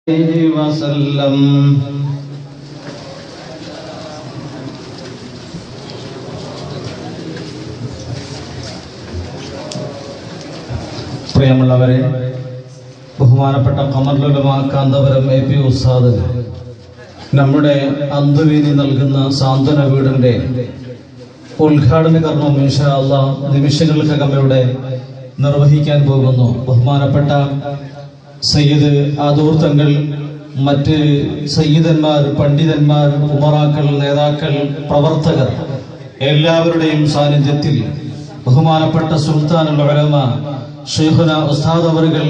عليه وسلم പ്രിയമുള്ളവരെ ബഹുമാനപ്പെട്ട കമർലുലമ Kanthapuram A P ഉസ്താദ് നമ്മുടെ അന്തുവീനി നൽകുന്ന സാന്ത്വന വീടിന്റെ ഉദ്ഘാടന കർമ്മം ഇൻഷാ അള്ളാ നിമിഷങ്ങൾക്കകം ഇവിടെ നിർവഹിക്കാൻ പോകുന്നു ബഹുമാനപ്പെട്ട സയ്യിദ് ആദൂർത്തങ്ങൾ മറ്റ് സയ്യിദന്മാർ പണ്ഡിതന്മാർ ഉമറാക്കൾ നേതാക്കൾ പ്രവർത്തകർ എല്ലാവരുടെയും സാന്നിധ്യത്തിൽ ബഹുമാനപ്പെട്ട സുൽത്താനുൽ ഉലമ ഷെയ്ഖുന ഉസ്താദ് അവറുകൾ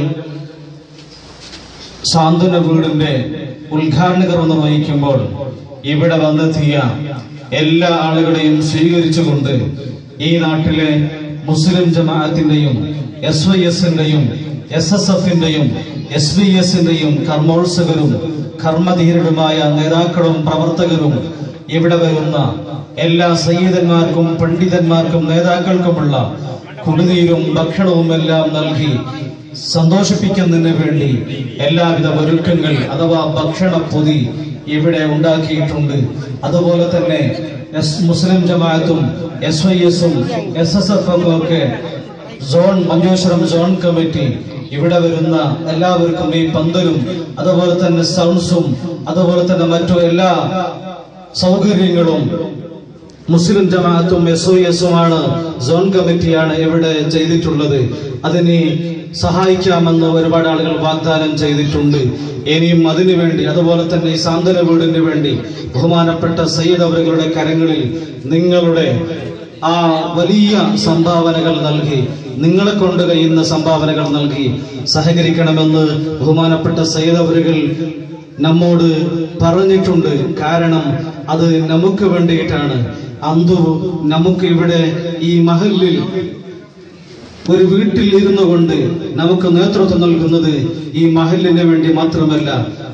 സാന്ത്വന വീടിന്റെ ഉദ്ഘാടന കർമ്മം നിർവഹിക്കുമ്പോൾ ഇവിടെ വന്നെത്തിയ എല്ലാ ആളുകളെയും സ്വീകരിച്ചുകൊണ്ട് ഈ നാട്ടിലെ മുസ്ലിം ജമാഅത്തിന്റെയും എസ് വൈ എസിന്റെയും എസ് എസ് എഫിന്റെയും എസ് ബി എസിന്റെയും കർമ്മോത്സകരും കർമ്മധീരരുമായ നേതാക്കളും പ്രവർത്തകരും ഇവിടെ വരുന്ന എല്ലാ സയ്യിദന്മാർക്കും പണ്ഡിതന്മാർക്കും നേതാക്കൾക്കുമുള്ള കുടിനീരും ഭക്ഷണവും എല്ലാം നൽകി സന്തോഷിപ്പിക്കുന്നതിന് വേണ്ടി എല്ലാവിധ ഒരുക്കങ്ങൾ അഥവാ ഭക്ഷണ പൊതി ഇവിടെ ഉണ്ടാക്കിയിട്ടുണ്ട് അതുപോലെ തന്നെ എസ് മുസ്ലിം ജമാഅത്തും എസ് വൈ എസും എസ് എസ് എഫ് എം ഒക്കെ സോൺ മഞ്ചേശ്വരം സോൺ കമ്മിറ്റി ഇവിടെ വരുന്ന എല്ലാവർക്കും ഈ പന്തലും അതുപോലെ തന്നെ സൗണ്ട്സും അതുപോലെ തന്നെ മറ്റു എല്ലാ സൗകര്യങ്ങളും മുസ്ലിം ജമാഅത്തും എസ് ഒ എസുമാണ് സോൺ കമ്മിറ്റിയാണ് ഇവിടെ ചെയ്തിട്ടുള്ളത് അതിന് സഹായിക്കാമെന്ന് ഒരുപാട് ആളുകൾ വാഗ്ദാനം ചെയ്തിട്ടുണ്ട് ഇനിയും അതിനു വേണ്ടി അതുപോലെ തന്നെ ഈ സാന്ത്വന വീടിന് വേണ്ടി ബഹുമാനപ്പെട്ട സയ്യിദ് അവരുടെ കരങ്ങളിൽ നിങ്ങളുടെ ആ വലിയ സംഭാവനകൾ നൽകി നിങ്ങളെ കൊണ്ട് കഴിയുന്ന സംഭാവനകൾ നൽകി സഹകരിക്കണമെന്ന് ബഹുമാനപ്പെട്ട സയ്യിദ് അവരുകൾ നമ്മോട് പറഞ്ഞിട്ടുണ്ട് കാരണം അത് നമുക്ക് വേണ്ടിയിട്ടാണ് അന്തു നമുക്ക് ഇവിടെ ഈ മഹലിൽ ഒരു വീട്ടിൽ ഇരുന്നു കൊണ്ട് നമുക്ക് നേതൃത്വം നൽകുന്നത് ഈ മഹലിന് വേണ്ടി മാത്രമല്ല